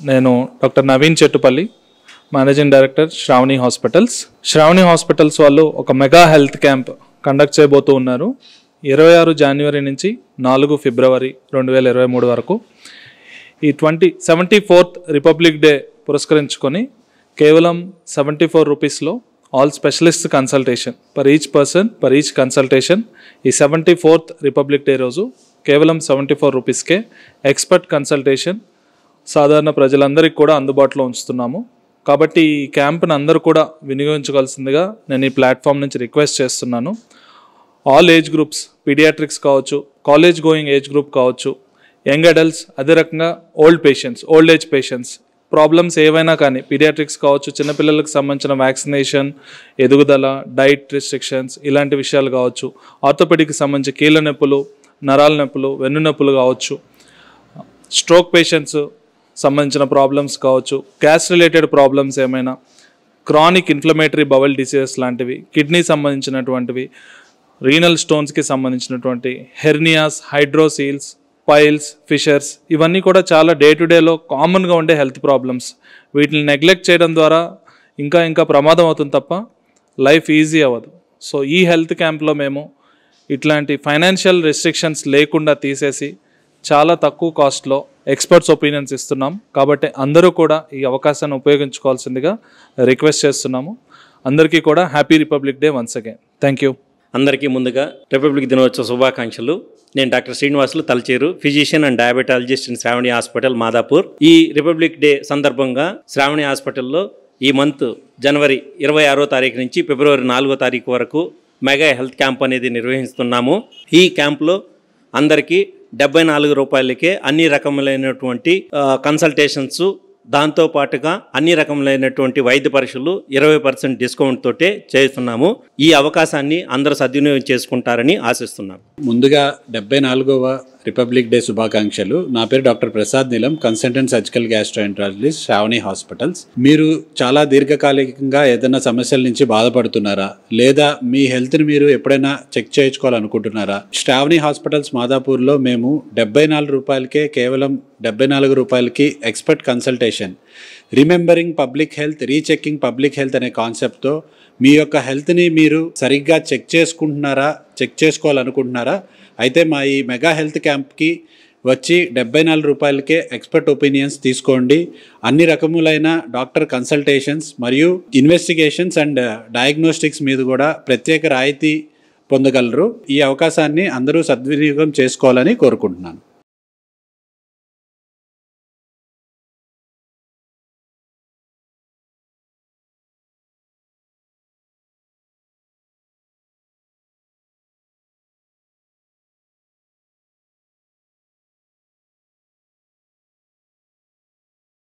నేను doctor Naveen Chettupalli managing director Sravani hospitals Sravani hospitals వాళ్ళు ఒక మెగా హెల్త్ క్యాంప్ కండక్ట్ చేయబోతూ ఉన్నారు ఇరవై ఆరు జనవరి నుంచి నాలుగు ఫిబ్రవరి రెండు వేల ఇరవై మూడు వరకు ఈ twenty seventy fourth Republic Day పురస్కరించుకొని కేవలం సెవెంటీ ఫోర్ రూపీస్లో all specialist consultation per each person per each consultation ఈ సెవెంటీ ఫోర్త్ రిపబ్లిక్ డే రోజు కేవలం సెవెంటీ ఫోర్ రూపీస్కే ఎక్స్పర్ట్ కన్సల్టేషన్ సాధారణ ప్రజలందరికీ కూడా అందుబాటులో ఉంచుతున్నాము కాబట్టి ఈ క్యాంప్ని అందరూ కూడా వినియోగించవలసిందిగా నేను ఈ ప్లాట్ఫామ్ నుంచి రిక్వెస్ట్ చేస్తున్నాను ఆల్ ఏజ్ గ్రూప్స్ పీడియాట్రిక్స్ కావచ్చు కాలేజ్ గోయింగ్ ఏజ్ గ్రూప్ కావచ్చు యంగ్ అడల్ట్స్ అదే రకంగా old patients old age patients problems ఏవైనా కానీ పీడియాట్రిక్స్ కావచ్చు చిన్నపిల్లలకు సంబంధించిన వ్యాక్సినేషన్ ఎదుగుదల డైట్ రిస్ట్రిక్షన్స్ ఇలాంటి విషయాలు కావచ్చు ఆర్థోపెడిక్కి సంబంధించి కీళ్ళ నొప్పులు నరాల నొప్పులు వెన్ను నొప్పులు కావచ్చు స్ట్రోక్ పేషెంట్స్ సంబంధించిన ప్రాబ్లమ్స్ కావచ్చు గ్యాస్ రిలేటెడ్ ప్రాబ్లమ్స్ ఏమైనా క్రానిక్ ఇన్ఫ్లమేటరీ బవల్ డిసీజెస్ లాంటివి కిడ్నీ సంబంధించినటువంటివి రీనల్ స్టోన్స్కి సంబంధించినటువంటి హెర్నియాస్ హైడ్రోసీల్స్ పైల్స్ ఫిషర్స్ ఇవన్నీ కూడా చాలా డే టు డేలో కామన్గా ఉండే హెల్త్ ప్రాబ్లమ్స్ వీటిని నెగ్లెక్ట్ చేయడం ద్వారా ఇంకా ఇంకా ప్రమాదం అవుతుంది తప్ప లైఫ్ ఈజీ అవ్వదు సో ఈ హెల్త్ క్యాంప్లో మేము ఇట్లాంటి ఫైనాన్షియల్ రెస్ట్రిక్షన్స్ లేకుండా తీసేసి చాలా తక్కువ కాస్ట్లో ఎక్స్పర్ట్స్ ఒపీనియన్స్ ఇస్తున్నాం కాబట్టి అందరూ కూడా ఈ అవకాశాన్ని ఉపయోగించుకోవాల్సిందిగా రిక్వెస్ట్ చేస్తున్నాము అందరికీ కూడా happy Republic Day once again thank you అందరికీ ముందుగా రిపబ్లిక్ దినోత్సవ శుభాకాంక్షలు నేను doctor Srinivasulu Talacheru physician and diabetologist in Sravani hospital Madhapur ఈ రిపబ్లిక్ డే సందర్భంగా శ్రావణి హాస్పిటల్లో ఈ మంత్ జనవరి ఇరవై ఆరో తారీఖు నుంచి ఫిబ్రవరి నాలుగో తారీఖు వరకు మెగా హెల్త్ క్యాంప్ అనేది నిర్వహిస్తున్నాము ఈ క్యాంప్లో అందరికీ డెబ్బై నాలుగు రూపాయలకే అన్ని రకములైనటువంటి కన్సల్టేషన్స్ దాంతో పాటుగా అన్ని రకములైనటువంటి వైద్య పరీక్షలు ఇరవై పర్సెంట్ డిస్కౌంట్ తోటే చేస్తున్నాము ఈ అవకాశాన్ని అందరూ సద్వినియోగం చేసుకుంటారని ఆశిస్తున్నాను ముందుగా డెబ్బై నాలుగవ రిపబ్లిక్ డే శుభాకాంక్షలు నా పేరు doctor Prasad Neelam consultant surgical gastroenterologist Sravani hospitals మీరు చాలా దీర్ఘకాలికంగా ఏదైనా సమస్యల నుంచి బాధపడుతున్నారా లేదా మీ హెల్త్ని మీరు ఎప్పుడైనా చెక్ చేయించుకోవాలనుకుంటున్నారా శ్రావణి హాస్పిటల్స్ మాదాపూర్లో మేము డెబ్బై నాలుగు రూపాయలకే కేవలం డెబ్బై నాలుగు రూపాయలకి expert consultation remembering public health rechecking public health అనే కాన్సెప్ట్తో మీ యొక్క హెల్త్ని మీరు సరిగ్గా చెక్ చేసుకుంటున్నారా చెక్ చేసుకోవాలనుకుంటున్నారా అయితే మా ఈ మెగా హెల్త్ క్యాంప్కి వచ్చి డెబ్బై నాలుగు రూపాయలకే ఎక్స్పర్ట్ ఒపీనియన్స్ తీసుకోండి అన్ని రకములైన డాక్టర్ కన్సల్టేషన్స్ మరియు ఇన్వెస్టిగేషన్స్ అండ్ డయాగ్నోస్టిక్స్ మీద కూడా ప్రత్యేక రాయితీ పొందగలరు ఈ అవకాశాన్ని అందరూ సద్వినియోగం చేసుకోవాలని కోరుకుంటున్నాను